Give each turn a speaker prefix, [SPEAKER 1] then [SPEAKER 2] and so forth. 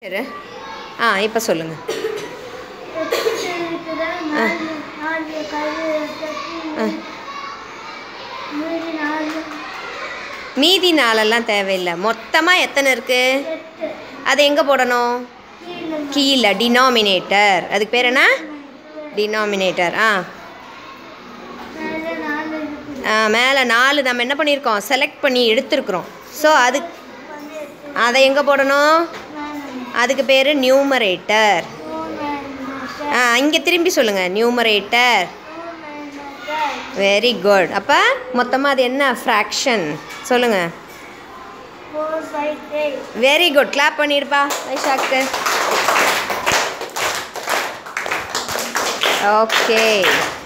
[SPEAKER 1] சரி ஆ இப்போ சொல்லுங்கள்
[SPEAKER 2] இருக்குதா நாலு நாலு கரு
[SPEAKER 1] ஆ.
[SPEAKER 2] மீதி நாலு
[SPEAKER 1] மீதி நாளெல்லாம் தேவையில்லை மொத்தமாக எத்தனை இருக்குது
[SPEAKER 2] எட்டு
[SPEAKER 1] அது எங்கே போடணும்
[SPEAKER 2] கீழே
[SPEAKER 1] கீழே டினாமினேட்டர் அதுக்கு பேர் என்ன டினாமினேட்டர் ஆ
[SPEAKER 2] மேலே நாலு இருக்குது
[SPEAKER 1] ஆ, மேலே நாலு நம்ம என்ன பண்ணியிருக்கோம் செலக்ட் பண்ணி எடுத்திருக்கிறோம் ஸோ அது
[SPEAKER 2] வந்து எட்டு
[SPEAKER 1] அதை எங்கே போடணும்
[SPEAKER 2] நாலு
[SPEAKER 1] அதுக்கு பேர் நியூமரேட்டர்
[SPEAKER 2] மூணு
[SPEAKER 1] ஆ இங்கே திரும்பி சொல்லுங்கள் நியூமரேட்டர் வெரி குட் அப்போ மொத்தமாக அது என்ன ஃப்ராக்ஷன் சொல்லுங்கள்
[SPEAKER 2] four five eight
[SPEAKER 1] very good clap பண்ணிருப்பா வைஷாக்கு ஓகே